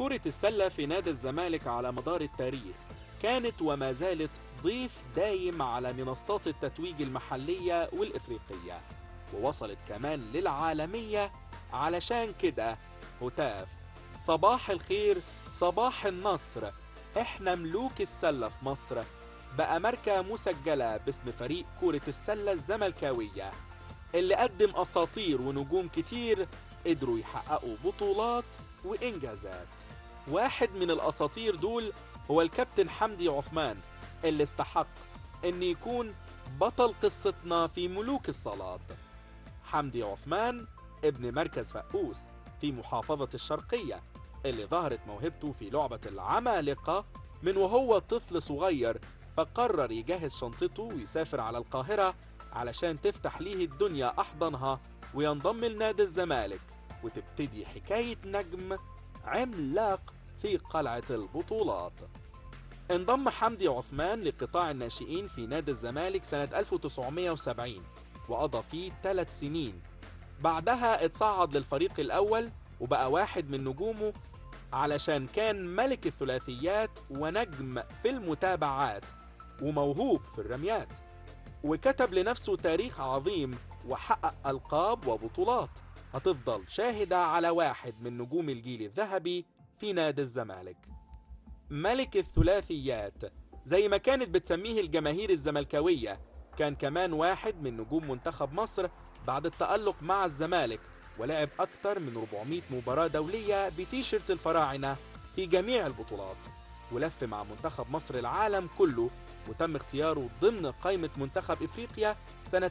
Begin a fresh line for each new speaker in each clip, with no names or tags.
كرة السلة في نادي الزمالك على مدار التاريخ كانت وما زالت ضيف دايم على منصات التتويج المحلية والإفريقية ووصلت كمان للعالمية علشان كده هتاف صباح الخير صباح النصر احنا ملوك السلة في مصر بقى ماركة مسجلة باسم فريق كرة السلة الزملكاوية اللي قدم أساطير ونجوم كتير قدروا يحققوا بطولات وإنجازات واحد من الأساطير دول هو الكابتن حمدي عثمان اللي استحق أن يكون بطل قصتنا في ملوك الصلاة حمدي عثمان ابن مركز فقوس في محافظة الشرقية اللي ظهرت موهبته في لعبة العمالقة من وهو طفل صغير فقرر يجهز شنطته ويسافر على القاهرة علشان تفتح ليه الدنيا أحضانها وينضم لنادي الزمالك وتبتدي حكاية نجم عملاق في قلعة البطولات انضم حمدي عثمان لقطاع الناشئين في نادي الزمالك سنة 1970 وقضى فيه ثلاث سنين بعدها اتصعد للفريق الأول وبقى واحد من نجومه علشان كان ملك الثلاثيات ونجم في المتابعات وموهوب في الرميات وكتب لنفسه تاريخ عظيم وحقق ألقاب وبطولات هتفضل شاهدة على واحد من نجوم الجيل الذهبي في نادي الزمالك ملك الثلاثيات زي ما كانت بتسميه الجماهير الزملكاوية كان كمان واحد من نجوم منتخب مصر بعد التألق مع الزمالك ولعب أكثر من 400 مباراة دولية بتيشيرت الفراعنة في جميع البطولات ولف مع منتخب مصر العالم كله وتم اختياره ضمن قائمة منتخب إفريقيا سنة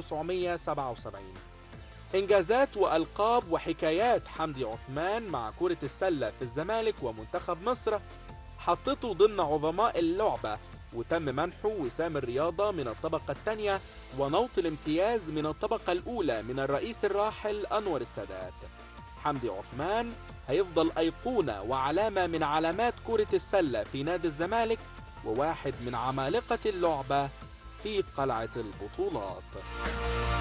1977 إنجازات وألقاب وحكايات حمدي عثمان مع كرة السلة في الزمالك ومنتخب مصر حطته ضمن عظماء اللعبة وتم منحه وسام الرياضة من الطبقة الثانية ونوط الامتياز من الطبقة الأولى من الرئيس الراحل أنور السادات حمدي عثمان هيفضل أيقونة وعلامة من علامات كرة السلة في نادي الزمالك وواحد من عمالقة اللعبة في قلعة البطولات